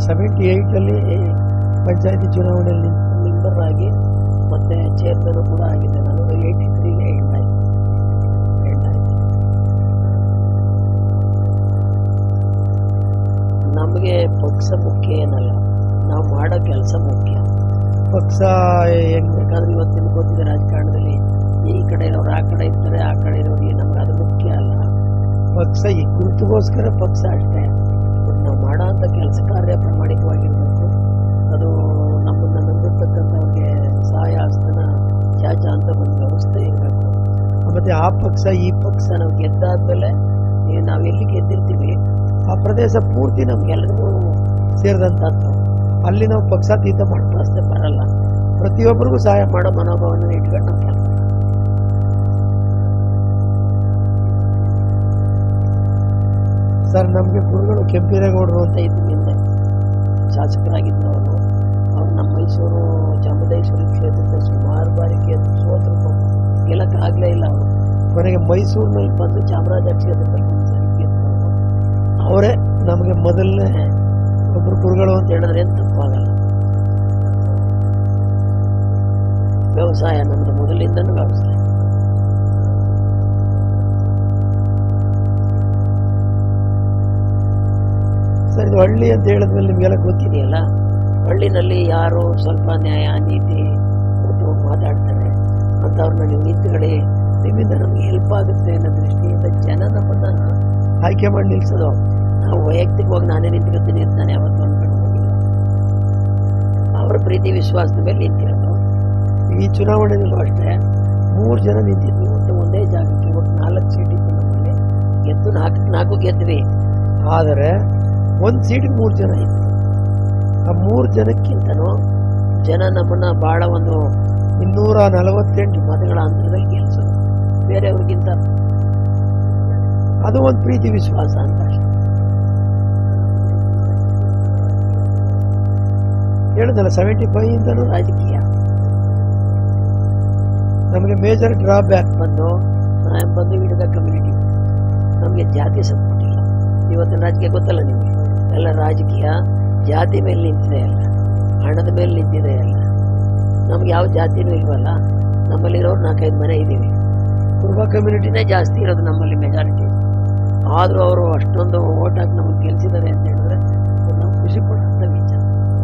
Seventy ಏಯ್ಟಲ್ಲಿ ಪಂಚಾಯತಿ ಚುನಾವಣೆಯಲ್ಲಿ member ಆಗಿ ಮತ್ತೆ ಚೇರ್ಮನ್ ಕೂಡ ಆಗಿದೆ ನಾನು ಏಯ್ಟಿ ತ್ರೀಗೆ ಎಂಡ್ ಆಯ್ತು ಎಂಡ್ ಆಯ್ತು ನಮಗೆ ಪಕ್ಷ ಮುಖ್ಯ ಏನಲ್ಲ ನಾವು ಮಾಡೋ ಕೆಲಸ ಮುಖ್ಯ ಪಕ್ಷ ಹೆಂಗ್ ಬೇಕಾದ್ರೆ ಇವತ್ತಿನ ಗೊತ್ತಿದೆ ರಾಜಕಾರಣದಲ್ಲಿ ಈ ಕಡೆ ಇರೋರು ಆ ಕಡೆ ಇರ್ತಾರೆ ಆ ಕಡೆ ಇರೋರಿಗೆ ನಮ್ಗೆ ಅದು ಮುಖ್ಯ ಅಲ್ಲ ಪಕ್ಷ ಈ ಗುರುತಿಗೋಸ್ಕರ ಪಕ್ಷ ಅಷ್ಟೇ ಬಟ್ ನಾವು ಮಾಡೋ ಅಂಥ ಕೆಲಸ ಕಾರ್ಯ ಪ್ರಾಮಾಣಿಕವಾಗಿರ್ಬೇಕು ಅದು ನಮ್ಮನ್ನ ನಂಬಿರ್ತಕ್ಕಂಥವ್ರಿಗೆ ಸಹಾಯ ಹಸ್ತನ ಚಾಚ ಅಂತ ಒಂದು ವ್ಯವಸ್ಥೆ ಇರಬೇಕು ಮತ್ತೆ ಆ ಪಕ್ಷ ಈ ಪಕ್ಷ ಪಕ್ಷ ನಾವು ಗೆದ್ದಾದ್ಮೇಲೆ ಈ ನಾವು ಎಲ್ಲಿ ಗೆದ್ದಿರ್ತೀವಿ ಆ ಪ್ರದೇಶ ಪೂರ್ತಿ ನಮ್ಗೆ ಎಲ್ಲರಿಗೂ ಸೇರಿದಂತದ್ದು ಅಲ್ಲಿ ನಾವು ಪಕ್ಷಾತೀತ ಮಾಡ್ತೀವಿ ಪ್ರಶ್ನೆ ಬರಲ್ಲ ಪ್ರತಿಯೊಬ್ಬರಿಗೂ ಸಹಾಯ ಮಾಡೋ ಮನೋಭಾವನ ಇಟ್ಕೊಂಡು ನಾವು ಕೆಲಸ ಸರ್ ನಮ್ಗೆ ಗುರುಗಳು ಕೆಂಪೇಗೌಡರು ಅಂತ ಅಂತ ಇದ್ರು ಹಿಂದೆ ಶಾಸಕರಾಗಿದ್ರು ಅವರು ಅವ್ರು ನಮ್ಮ ಮೈಸೂರು ಚಾಮುಂಡೇಶ್ವರಿ ಕ್ಷೇತ್ರದ ಸುಮಾರು ಬಾರಿ ಗೆದ್ದು ಸೋತರು ಗೆಲ್ಲಕ್ಕೆ ಆಗ್ಲೇ ಇಲ್ಲ ಅವರು ಕೊನೆಗೆ ಮೈಸೂರಿನಲ್ಲಿ ಬಂದು ಚಾಮರಾಜ ಕ್ಷೇತ್ರದಲ್ಲಿ ಒಂದ್ಸರಿ ಗೆದ್ದು ಅವರೇ ನಮಗೆ ಮೊದಲನೇ ಒಬ್ರು ಗುರುಗಳು ಅಂತ ಹೇಳಿದ್ರೆ ಏನು ತಪ್ಪಾಗಲ್ಲ ವ್ಯವಸಾಯ ನಮ್ದು ಮೊದಲಿಂದನೂ ವ್ಯವಸಾಯ ಸರ್ ಇದು ಹಳ್ಳಿ ಅಂತ ಹೇಳಿದ್ಮೇಲೆ ನಿಮ್ಗೆಲ್ಲ ಗೊತ್ತಿದೆ ಇದೆಯಲ್ಲ ಹಳ್ಳಿನಲ್ಲಿ ಯಾರು ಸ್ವಲ್ಪ ನ್ಯಾಯ ನೀತಿ ಕೊಟ್ಟು ಮಾತಾಡ್ತಾರೆ ಅಂಥವ್ರನ್ನ ನೀವು ನಿಂತುಗಡೆ ನಿಮ್ಮಿಂದ ನಮ್ಗೆ ಹೆಲ್ಪ್ ಆಗುತ್ತೆ ಅನ್ನೋ ದೃಷ್ಟಿಯಿಂದ ಜನ ನಮ್ಮನ್ನ ಆಯ್ಕೆ ಮಾಡಿ ನಿಲ್ಸೋದು ನಾವು ವೈಯಕ್ತಿಕವಾಗಿ ನಾನೇ ನಿಂತ್ಕೊತೀನಿ ಅಂತ ನಾನು ಯಾವತ್ತೂ ಅನ್ಕೊಂಡು ಹೋಗಿಲ್ಲ ಅವರ ಪ್ರೀತಿ ವಿಶ್ವಾಸದ ಮೇಲೆ ನಿಂತಿರೋದು ಈ ಚುನಾವಣೆಯಲ್ಲೂ ಅಷ್ಟೇ ಮೂರು ಜನ ನಿಂತಿದ್ವಿ ಒಟ್ಟು ಒಂದೇ ಜಾಗಕ್ಕೆ ಒಟ್ಟು ನಾಲ್ಕು ಸೀಟ್ ಇತ್ತು ನಮ್ಮಲ್ಲಿ ಗೆದ್ದು ನಾಲ್ಕು ನಾಲ್ಕು ಗೆದ್ವಿ ಆದರೆ ಒಂದ್ ಸೀಟಿಗೆ ಮೂರು ಜನ ಇತ್ತು ಆ ಮೂರು ಜನಕ್ಕಿಂತನೂ ಜನ ನಮ್ಮನ್ನ ಬಹಳ ಒಂದು ಇನ್ನೂರ ನಲವತ್ತೆಂಟು ಮತಗಳ ಅಂತರದಲ್ಲಿ ಗೆಲ್ಸೋದು ಬೇರೆಯವ್ರಿಗಿಂತ ಅದು ಒಂದು ಪ್ರೀತಿ ವಿಶ್ವಾಸ ವಿಶ್ವಾಸ ಅಂತ ಅಷ್ಟೇ ಹೇಳಿದಲ್ಲ ಸೆವೆಂಟಿ ಫೈವ್ ಇಂದನೂ ರಾಜಕೀಯ ನಮಗೆ ಮೇಜರ್ ಡ್ರಾಬ್ಯಾಕ್ ಬಂದು ನಾನು ಬಂದು ಹಿಡಿದ ಕಮ್ಯುನಿಟಿ ನಮಗೆ ಜಾತಿ ಸಪೋರ್ಟ್ ಇಲ್ಲ ಇವತ್ತಿನ ರಾಜಕೀಯ ಗೊತ್ತಲ್ಲ ನಿಮಗೆ ಎಲ್ಲ ರಾಜಕೀಯ ಜಾತಿ ಮೇಲೆ ನಿಂತಿದೆ ಅಲ್ಲ ಹಣದ ಮೇಲೆ ನಿಂತಿದೆ ಅಲ್ಲ ನಮ್ಗೆ ಯಾವ ಜಾತಿನೂ ಇಲ್ವಲ್ಲ ನಮ್ಮಲ್ಲಿರೋರು ನಾಲ್ಕೈದು ಮನೆ ಇದ್ದೀವಿ ಕುರುಬ ಕಮ್ಯುನಿಟಿನೇ ಜಾಸ್ತಿ ಇರೋದು ನಮ್ಮಲ್ಲಿ ಮೆಜಾರಿಟಿ ಆದರೂ ಅವರು ಅಷ್ಟೊಂದು ಓಟ್ ಹಾಕಿ ನಮಗೆ ಗೆಲ್ಸಿದ್ದಾರೆ ಅಂತ ಹೇಳಿದ್ರೆ ಅದು ನಾವು ಖುಷಿ ಪಡುವಂಥ ವಿಚಾರ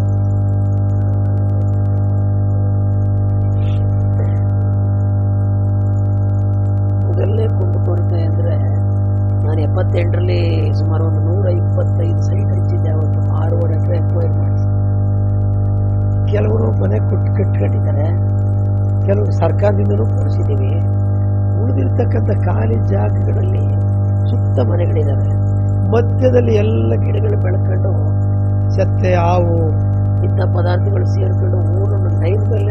ಮೊದಲನೇ ಕುಂದುಕೊರತೆ ಅಂದರೆ ನಾನು ಎಪ್ಪತ್ತೆಂಟರಲ್ಲಿ ಸುಮಾರು ಒಂದು ನೂರ ಇಪ್ಪತ್ತೈದು ಸೈಟ್ ಹಚ್ಚಿದ್ದೆ ಅವತ್ತು ಆರೂವರೆ ಎಕರೆ ಎಕ್ವೈರ್ ಮಾಡಿಸಿ ಕೆಲವರು ಮನೆ ಕೊಟ್ಟು ಕಟ್ಕೊಂಡಿದ್ದಾರೆ ಕೆಲವರು ಸರ್ಕಾರದಿಂದನೂ ಕೊಡಿಸಿದ್ದೀವಿ ಉಳಿದಿರ್ತಕ್ಕಂಥ ಖಾಲಿ ಜಾಗಗಳಲ್ಲಿ ಸುತ್ತ ಮನೆಗಳಿದ್ದಾವೆ ಮಧ್ಯದಲ್ಲಿ ಎಲ್ಲ ಗಿಡಗಳು ಬೆಳ್ಕೊಂಡು ಸತ್ತೆ ಹಾವು ಇಂಥ ಪದಾರ್ಥಗಳು ಸೇರ್ಕೊಂಡು ಊರನ್ನು ನೈರ್ಮಲ್ಯ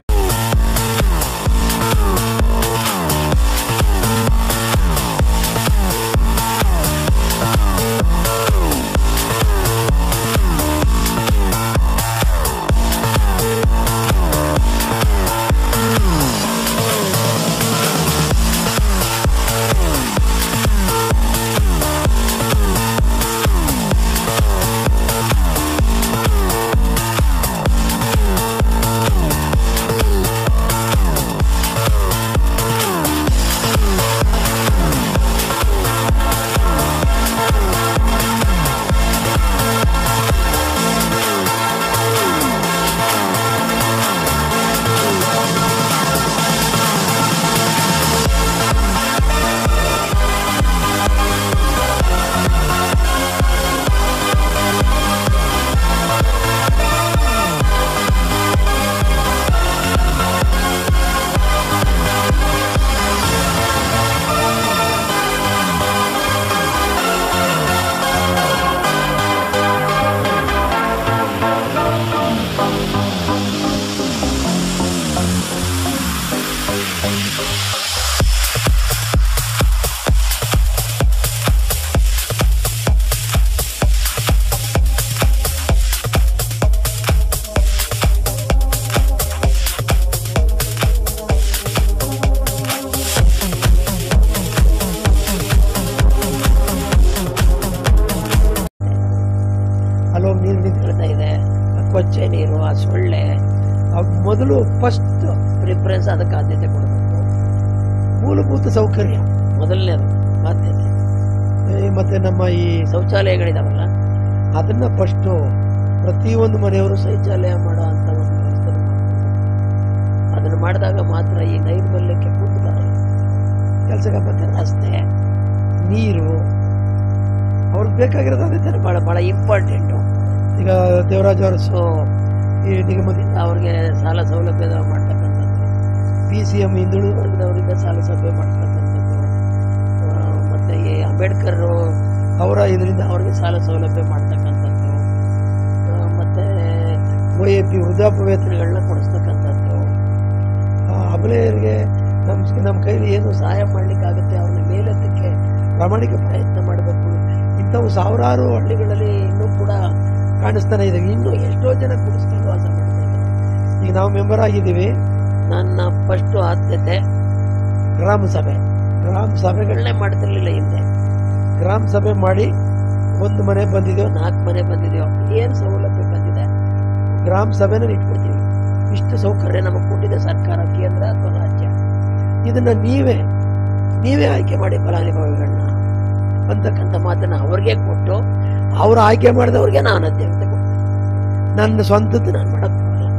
ಪ್ರಾಕೃತ ಇದೆ ಕೊಚ್ಚೆ ನೀರು ಆ ಸೊಳ್ಳೆ ಅವ್ ಮೊದಲು ಫಸ್ಟ್ ಪ್ರಿಫರೆನ್ಸ್ ಅದಕ್ಕೆ ಆದ್ಯತೆ ಕೊಡಬೇಕು ಮೂಲಭೂತ ಸೌಕರ್ಯ ಮೊದಲನೇದು ಆದ್ಯತೆ ಈ ಮತ್ತೆ ನಮ್ಮ ಈ ಶೌಚಾಲಯಗಳಿದಾವಲ್ಲ ಅದನ್ನ ಫಸ್ಟ್ ಪ್ರತಿಯೊಂದು ಮನೆಯವರು ಸಹ ಶೌಚಾಲಯ ಮಾಡೋ ಅಂತ ಒಂದು ವ್ಯವಸ್ಥೆ ಮಾಡ್ಬೇಕು. ಅದನ್ನ ಮಾಡಿದಾಗ ಮಾತ್ರ ಈ ನೈರ್ಮಲ್ಯಕ್ಕೆ ಕುಂದು ಬರಲ್ಲ ಕೆಲಸಕ್ಕೆ ಮತ್ತೆ ರಸ್ತೆ ನೀರು ಅವ್ರಿಗೆ ಬೇಕಾಗಿರೋದು ಅದೇ ತರ ಬಹಳ ಬಹಳ ಇಂಪಾರ್ಟೆಂಟ್ ಈಗ ದೇವರಾಜ್ ಅವರು ಸೊ ಈ ನಿಗಮದಿಂದ ಅವ್ರಿಗೆ ಸಾಲ ಸೌಲಭ್ಯ ಮಾಡ್ತಕ್ಕಂಥದ್ದು ಪಿ ಸಿ ಎಂ ಹಿಂದುಳಿದ ವರ್ಗದವರಿಗೆ ಸಾಲ ಸಭೆ ಮಾಡ್ತಕ್ಕಂಥದ್ದು ಆ, ಮತ್ತೆ ಈ ಅಂಬೇಡ್ಕರ್ ಅವರ ಇದರಿಂದ ಅವ್ರಿಗೆ ಸಾಲ ಸೌಲಭ್ಯ ಮಾಡ್ತಕ್ಕಂಥದ್ದು ಆ, ಮತ್ತೆ ಒ ಎ ಪಿ ವೃದ್ಧಾಪ್ಯ ವೇತನ ವೇತನಗಳನ್ನ ಕೊಡಿಸ್ತಕ್ಕಂಥದ್ದು ಅಬಲೆಯರಿಗೆ ನಮ್ ನಮ್ಮ ಕೈಲಿ ಏನು ಸಹಾಯ ಮಾಡ್ಲಿಕ್ಕಾಗುತ್ತೆ ಅವ್ರನ್ನ ಮೇಲೆತ್ತಕ್ಕೆ ಪ್ರಾಮಾಣಿಕ ಪ್ರಯತ್ನ ಮಾಡಬೇಕು ಇಂಥವು ಸಾವಿರಾರು ಹಳ್ಳಿಗಳಲ್ಲಿ ಇನ್ನೂ ಕೂಡ ಕಾಣಿಸ್ತಾನೆ ಇದೆ ಇನ್ನೂ ಎಷ್ಟೋ ಜನ ಕುಡಿಸ್ಕೊಂಡು ವಾಸ ಮಾಡ್ತಾ ಇದ್ದಾರೆ ಈಗ ನಾವು ಮೆಂಬರ್ ಆಗಿದ್ದೀವಿ ನನ್ನ ಫಸ್ಟ್ ಆದ್ಯತೆ ಗ್ರಾಮ ಸಭೆ ಗ್ರಾಮ ಸಭೆಗಳನ್ನ ಗಳನ್ನೇ ಮಾಡ್ತಿರ್ಲಿಲ್ಲ ಹಿಂದೆ ಗ್ರಾಮ ಸಭೆ ಮಾಡಿ ಒಂದು ಮನೆ ಬಂದಿದೆವು ನಾಲ್ಕು ಮನೆ ಬಂದಿದೆಯೋ ಏನ್ ಸೌಲಭ್ಯ ಬಂದಿದೆ ಗ್ರಾಮ ಸಭೆನ ಇಟ್ಬಿಡ್ತೀವಿ ಇಷ್ಟು ಸೌಕರ್ಯ ಸೌಕರ್ಯ ನಮಗೆ ಕೊಟ್ಟಿದೆ ಸರ್ಕಾರ ಕೇಂದ್ರ ಅಥವಾ ರಾಜ್ಯ ಇದನ್ನ ನೀವೇ ನೀವೇ ಆಯ್ಕೆ ಮಾಡಿ ಫಲಾನುಭವಿಗಳನ್ನ ಅಂತಕ್ಕಂಥ ಮಾತನ್ನ ಅವ್ರಿಗೆ ಕೊಟ್ಟು ಅವ್ರು ಆಯ್ಕೆ ಮಾಡಿದವ್ರಿಗೆ ಅವ್ರಿಗೆ ನಾನು ಅಧ್ಯಕ್ಷತೆ ಕೊಡ್ತೀನಿ ನನ್ನ ಸ್ವಂತದ್ದು ನಾನು ಮಾಡಕ್ ಬರಲ್ಲ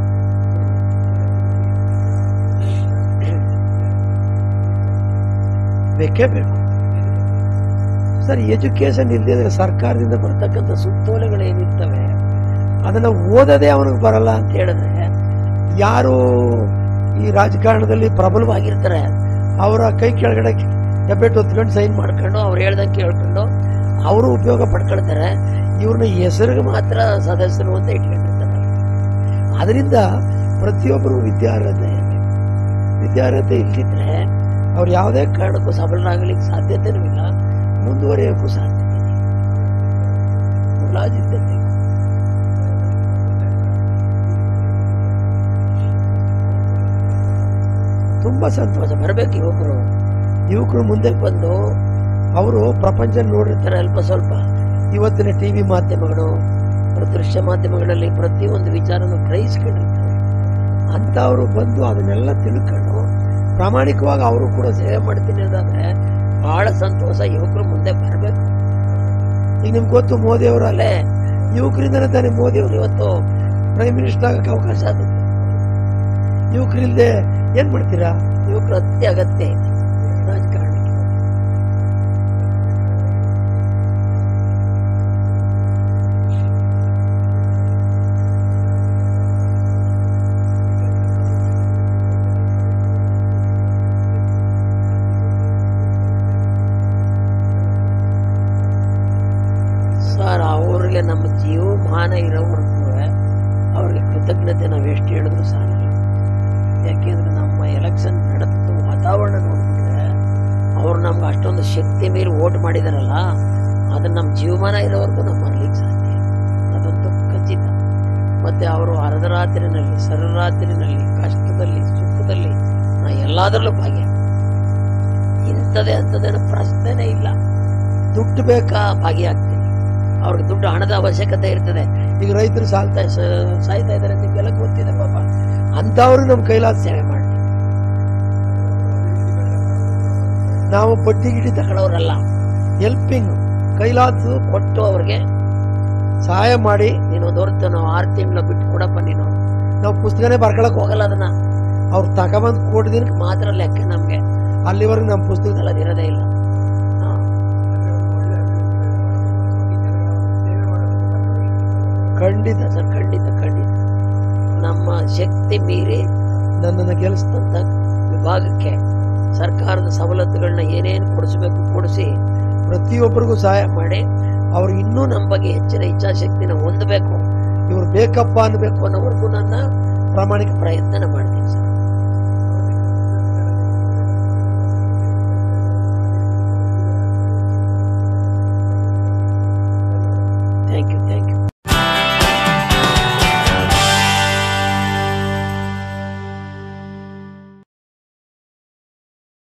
ಬೇಕೇ ಬೇಕು ಸರ್ ಎಜುಕೇಶನ್ ಇಲ್ಲದಿದ್ರೆ ಸರ್ಕಾರದಿಂದ ಬರ್ತಕ್ಕಂಥ ಅಂತಕ್ಕಂಥ ಸುತ್ತೋಲೆಗಳು ಏನಿರ್ತವೆ ಅದನ್ನ ಓದದೆ ಅವನಿಗೆ ಬರಲ್ಲ ಅಂತ ಅಂತ ಹೇಳಿದ್ರೆ ಯಾರು ಈ ರಾಜಕಾರಣದಲ್ಲಿ ಪ್ರಬಲವಾಗಿರ್ತಾರೆ ಅವರ ಕೈ ಕೆಳಗಡೆ ಹೆಬ್ಬೆಟ್ಟು ಹೊತ್ಕೊಂಡು ಸೈನ್ ಮಾಡ್ಕೊಂಡು ಮಾಡ್ಕೊಂಡು ಅವ್ರು ಹೇಳ್ದಂಗೆ ಕೇಳ್ಕೊಂಡು ಅವರು ಉಪಯೋಗ ಪಡ್ಕೊಳ್ತಾರೆ ಇವ್ರನ್ನ ಹೆಸರಿಗೆ ಮಾತ್ರ ಸದಸ್ಯರು ಅಂತ ಇಟ್ಕೊಂಡಿರ್ತಾರೆ ಅದರಿಂದ ಪ್ರತಿಯೊಬ್ಬರು ವಿದ್ಯಾರ್ಹತೆ ಇರ್ಬೇಕು. ವಿದ್ಯಾರ್ಹತೆ ಇಲ್ದಿದ್ರೆ ಅವ್ರು ಯಾವುದೇ ಕಾರಣಕ್ಕೂ ಸಬಲರಾಗಲಿಕ್ಕೆ ಸಾಧ್ಯತೆನೂ ಇಲ್ಲ ಮುಂದುವರಿಯೋಕ್ಕೂ ಸಾಧ್ಯತೆ ಇದೆ. ಮುಲಾಜಿದ್ದೆ ಬೇಕು. ತುಂಬಾ ಸಂತೋಷ ಬರ್ಬೇಕು ಯುವಕರು ಯುವಕರು ಮುಂದೆ ಬಂದು ಅವರು ಪ್ರಪಂಚ ನೋಡಿರ್ತಾರೆ ಇತರ ಅಲ್ಪ ಸ್ವಲ್ಪ ಇವತ್ತಿನ ಟಿವಿ ಮಾಧ್ಯಮಗಳು ಮಾಧ್ಯಮಗಳು ದೃಶ್ಯ ಮಾಧ್ಯಮಗಳಲ್ಲಿ ಪ್ರತಿಯೊಂದು ವಿಚಾರನು ಗ್ರಹಿಸ್ಕೊಂಡಿರ್ತಾರೆ ಅಂತವರು ಬಂದು ಅದನ್ನೆಲ್ಲ ತಿಳ್ಕೊಂಡು ಪ್ರಾಮಾಣಿಕವಾಗಿ ಅವರು ಕೂಡ ಸೇವೆ ಸೇವೆ ಮಾಡ್ತೀನಿ ಅನ್ನೋದಾದ್ರೆ ಬಹಳ ಸಂತೋಷ ಯುವಕರು ಮುಂದೆ ಬರ್ಬೇಕು ಈಗ ನಿಮ್ಗೆ ಗೊತ್ತು ಮೋದಿ ಅವರಲ್ಲೇ ಅಲ್ಲೇ ಯುವಕರಿಂದನೇ ತಾನೇ ಮೋದಿ ಅವರು ಇವತ್ತು ಪ್ರೈಮ್ ಮಿನಿಸ್ಟರ್ ಆಗಕ್ಕೆ ಅವಕಾಶ ಆಗುತ್ತೆ ಯುವಕರಿಲ್ದೆ ಏನ್ ಮಾಡ್ತೀರಾ ಯುವಕರು ಅತಿ ಅಗತ್ಯ ಇದೆ ರಾಜಕಾರಣಕ್ಕೆ ಸರ್ ಅವ್ರಿಗೆ ನಮ್ಮ ಜೀವಮಾನ ಇರೋವರೆಗೂ ಅವ್ರಿಗೆ ಕೃತಜ್ಞತೆ ನಾವು ಎಷ್ಟು ಹೇಳಿದ್ರು ಸಾಲಲ್ಲ ಯಾಕೆಂದ್ರೆ ನಮ್ಮ ಎಲೆಕ್ಷನ್ ನಡೆದ ವಾತಾವರಣ ನೋಡ್ಬಿಟ್ರೆ ಅವ್ರು ನಮ್ಗೆ ಅಷ್ಟೊಂದು ಶಕ್ತಿ ಮೀರಿ ಓಟ್ ಮಾಡಿದಾರಲ್ಲ ಅದನ್ನ ನಮ್ಮ ಜೀವಮಾನ ಇರೋವರೆಗೂ ನಾವು ಮರಲಿಕ್ಕೆ ಸಾಧ್ಯ ಇಲ್ಲ. ಅದಂತೂ ಖಚಿತ ಮತ್ತೆ ಅವರು ಅರ್ಧರಾತ್ರಿನಲ್ಲಿ ಸರರಾತ್ರಿನಲ್ಲಿ ಕಷ್ಟದಲ್ಲಿ ಸುಖದಲ್ಲಿ ನಾ ಎಲ್ಲಾದ್ರಲ್ಲೂ ಭಾಗ್ಯ ಇಂಥದೇ ಅಂಥದ್ದೇನು ಪ್ರಶ್ನೆನೇ ಇಲ್ಲ ದುಡ್ಡು ಬೇಕಾ ಭಾಗಿಯಾಗ್ತೀನಿ ಅವ್ರಿಗೆ ದುಡ್ಡು ಹಣದ ಅವಶ್ಯಕತೆ ಇರ್ತದೆ ಈಗ ರೈತರು ಸಾಲ್ತಾ ಸಾಯ್ತಾ ಸ- ಸಾಯ್ತಾ ಇದಾರೆ ನಿಮ್ಗೆಲ್ಲ ಗೊತ್ತಿದೆ ಪಾಪ ಅಂತವ್ರು ನಮ್ ಕೈಲಾದ ಸೇವೆ ಮಾಡ್ತೀವಿ ನಾವು ಪಟ್ಟಿ ಗಿಡಿ ತಗೊಳ್ಳೋ ತಗೊಳ್ಳೋರಲ್ಲ ಹೆಲ್ಪಿಂಗ್ ಕೈಲಾದ್ದು ಕೊಟ್ಟು ಅವ್ರಿಗೆ ಸಹಾಯ ಮಾಡಿ ನೀನು ಒಂದು ಹೊರತು ನಾವು ಆರು ತಿಂಗಳು ಬಿಟ್ಟು ಕೊಡಪ್ಪ ನೀನು ನಾವು ಪುಸ್ತಕನೇ ಬರ್ಕೊಳಕ್ ಹೋಗಲ್ಲ ಹೋಗಲ್ಲ ಅದನ್ನ ಅವ್ರು ತಗೊಂಬಂದ್ ಕೋಟಿ ದಿನಕ್ಕೆ ಮಾತ್ರ ಲೆಕ್ಕ ನಮ್ಗೆ ಅಲ್ಲಿವರೆಗೂ ನಮ್ಮ ಪುಸ್ತಕದಲ್ಲಿ ಅದು ಇರೋದೇ ಇಲ್ಲ ಹಾ. ಖಂಡಿತ ಸರ್ ಖಂಡಿತ ಖಂಡಿತ ನಮ್ಮ ಶಕ್ತಿ ಮೀರಿ ನನ್ನನ್ನು ಗೆಲ್ಲಿಸ್ತ ಅಂತ ವಿಭಾಗಕ್ಕೆ ಸರ್ಕಾರದ ಸವಲತ್ತುಗಳನ್ನ ಏನೇನು ಕೊಡಿಸ್ಬೇಕು ಕೊಡಿಸಿ ಪ್ರತಿಯೊಬ್ಬರಿಗೂ ಸಹಾಯ ಮಾಡಿ ಅವ್ರು ಇನ್ನೂ ಇನ್ನೂ ನಮ್ಮ ಬಗ್ಗೆ ಹೆಚ್ಚಿನ ಇಚ್ಛಾಶಕ್ತಿನ ಹೊಂದಬೇಕು ಇವ್ರು ಬೇಕಪ್ಪ ಅನ್ಬೇಕು ಅನ್ನೋವರೆಗೂ ನನ್ನ ಪ್ರಾಮಾಣಿಕ ಪ್ರಯತ್ನ ಮಾಡ್ತೀನಿ ಸರ್